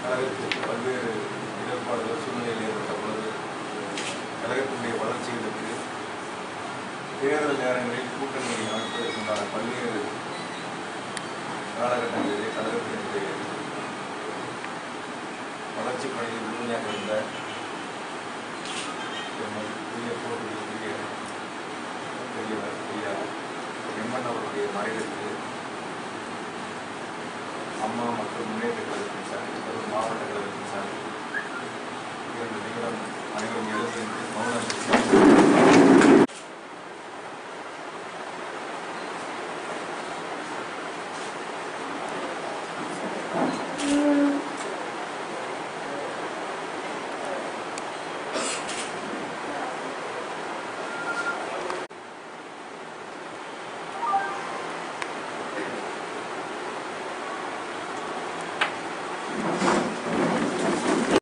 கழகத்திற்கு பல்வேறு இடர்பாடுகள் சூழ்நிலையில் ஏற்பட்ட பொழுது கழகத்தினுடைய வளர்ச்சிகளுக்கு தேர்தல் நேரங்களில் கூட்டணியை அமைப்பதற்குண்டான பல்வேறு காலகட்டங்களிலே கழகத்தினுடைய வளர்ச்சி பணியில் உறுதுணையாக இருந்த பெரிய போட்டிக்குரிய பெரியவர் ஐயா எம்என் அவருடைய மறைவிற்கு அம்மா மற்றும் முன்னேற்ற கழகத்தின் சார்பில்